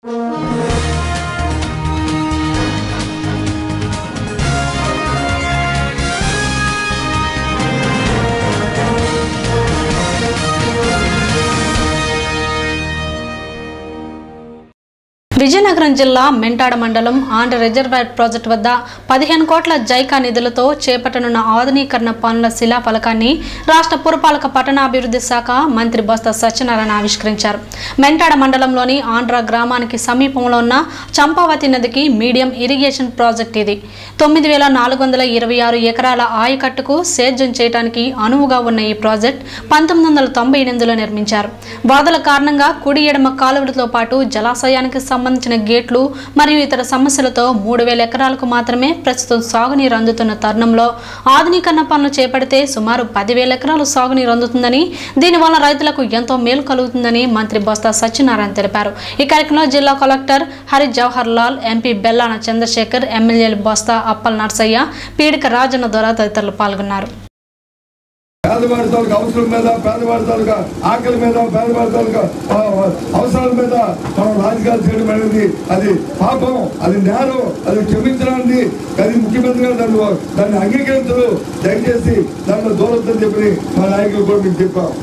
విజయనగరం జిల్లా మెంటాడ మండలం Andhra reservoir project వద్ద పదిహేను కోట్ల జైకా నిధులతో చేపట్టనున్న ఆధునీకరణ పనుల శిలాఫలకాన్ని రాష్ట్ర పురపాలక పట్టణాభివృద్ధి శాఖ మంత్రి బొత్స సత్యనారాయణ ఆవిష్కరించారు మెంటాడ మండలంలోని ఆంధ్ర గ్రామానికి సమీపంలో ఉన్న చంపావతి నదికి మీడియం ఇరిగేషన్ ప్రాజెక్ట్ ఇది తొమ్మిది వేల నాలుగు వందల ఇరవై ఆరు ఎకరాల ఆయకట్టుకు సేద్యం చేయడానికి అనువుగా ఉన్న ఈ ప్రాజెక్ట్ పంతొమ్మిది వందల తొంభై ఎనిమిదిలో నిర్మించారు వరదల కారణంగా కుడి ఎడమ కాలువలతో పాటు జలాశయానికి సంబంధించిన గేట్లు మరియు ఇతర సమస్యలతో మూడు వేల ఎకరాలకు మాత్రమే ప్రస్తుతం సాగునీరు అందుతున్న తరుణంలో ఆధునీకరణ పనులు చేపడితే సుమారు పదివేల ఎకరాలు సాగునీరు అందుతుందని దీనివల్ల రైతులకు ఎంతో మేలు కలుగుతుందని మంత్రి బొత్స సత్యనారాయణ తెలిపారు ఈ కార్యక్రమంలో జిల్లా కలెక్టర్ హరి జవహర్ లాల్ ఎంపీ బెల్లాన చంద్రశేఖర్ ఎమ్మెల్యేలు బొత్స అప్పల్ నర్సయ్య పీడిక రాజన్న ద్వారా తదితరులు పాల్గొన్నారు పేదవాడి తాలూకా అవసరం మీద పేదవాడి తాలూకా ఆకలి మీద పేదవాడి తాలూకా ఆ, అవసరాల మీద మనం రాజకీయాలు చేయడం అనేది అది పాపం అది నేరం అది క్షమించడానికి అది ముఖ్యమంత్రి గారు దాన్ని దాన్ని అంగీకరించరు దయచేసి దాంట్లో దూరొద్దని చెప్పి మా నాయకులు కూడా మీకు చెప్పాం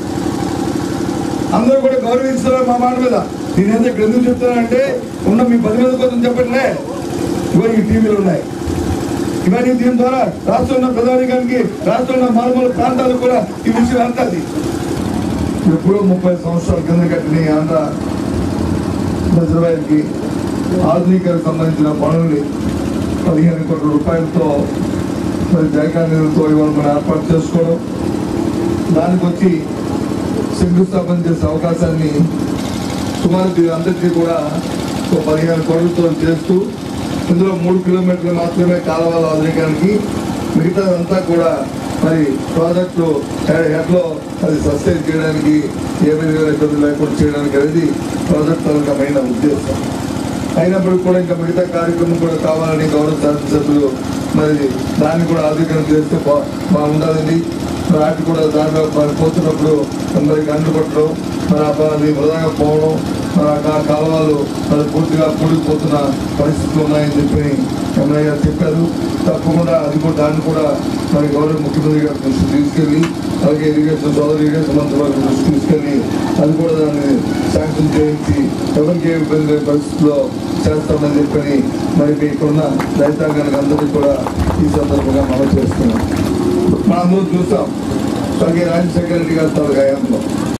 అందరూ కూడా గౌరవిస్తున్నారు మా మాట మీద నేనేందో ఇక్కడ ఎందుకు చెప్తానంటే ఉన్న మీ పది మంది కోసం చెప్పట్లే ఇవన్నీ ఈ టీవీలు ఉన్నాయి ఇవన్నీ దీని ద్వారా రాష్ట్రంలో ప్రధానికానికి రాష్ట్రంలో మారుమూల ప్రాంతాలకు కూడా ఈ విషయం వెళ్తుంది ఎప్పుడో ముప్పై సంవత్సరాల కింద కట్టిన ఈ ఆంధ్ర రిజర్వాయర్కి ఆధునీకరణకు సంబంధించిన పనుల్ని పదిహేను కోట్ల రూపాయలతో మరి జయకాంధ్రులతో ఇవాళ మనం ఏర్పాటు చేసుకోవడం దానికి వచ్చి శంకుస్థాపన చేసే అవకాశాన్ని సుమారు దీని అందరికీ కూడా ఒక పదిహేను కోట్లతో చేస్తూ ఇందులో మూడు కిలోమీటర్లు మాత్రమే కాలువల ఆధునికానికి మిగతాదంతా కూడా మరి ప్రాజెక్టు హెడ్లో అది సస్టైన్ చేయడానికి ఏ విధంగా ఇబ్బంది లేకుండా చేయడానికి అనేది ప్రాజెక్ట్ తాలూకా మెయిన్ ఉద్దేశం అయినప్పటికీ కూడా ఇంకా మిగతా కార్యక్రమం కూడా కావాలని గౌరవ శాసనసభ్యులు మరి దాన్ని కూడా ఆధునీకరణ చేస్తే బా- బాగుండాలని మరి వాటి కూడా దాంట్లో మరి పోతున్నప్పుడు మరి గంటలు కొట్టడం మరి ఆ ప- అది వృధాగా పోవడం మరి ఆ కా- కాలువలు మరి పూర్తిగా కూడిపోతున్న పరిస్థితులు ఉన్నాయని చెప్పి ఎమ్మెల్యే గారు చెప్పారు తప్పకుండా అది కూడా దాన్ని కూడా మరి గౌరవ ముఖ్యమంత్రి గారి దృష్టికి తీసుకెళ్ళి అలాగే ఇరిగేషన్ సోదరు ఇరిగేషన్ మంత్రి వారి దృష్టికి తీసుకెళ్ళి అది కూడా దాన్ని శాంక్షన్ చేయించి ఎవరికి ఏ ఇబ్బంది లేని పరిస్థితిలో చేస్తామని చెప్పని మరి మీకున్న రైతాంగానికి అందరికీ కూడా ఈ సందర్భంగా మనం చేస్తున్నాం మనం అందరూ చూస్తాం స్వర్గీయ రాజశేఖర రెడ్డి గారి తాలూకా హయాంలో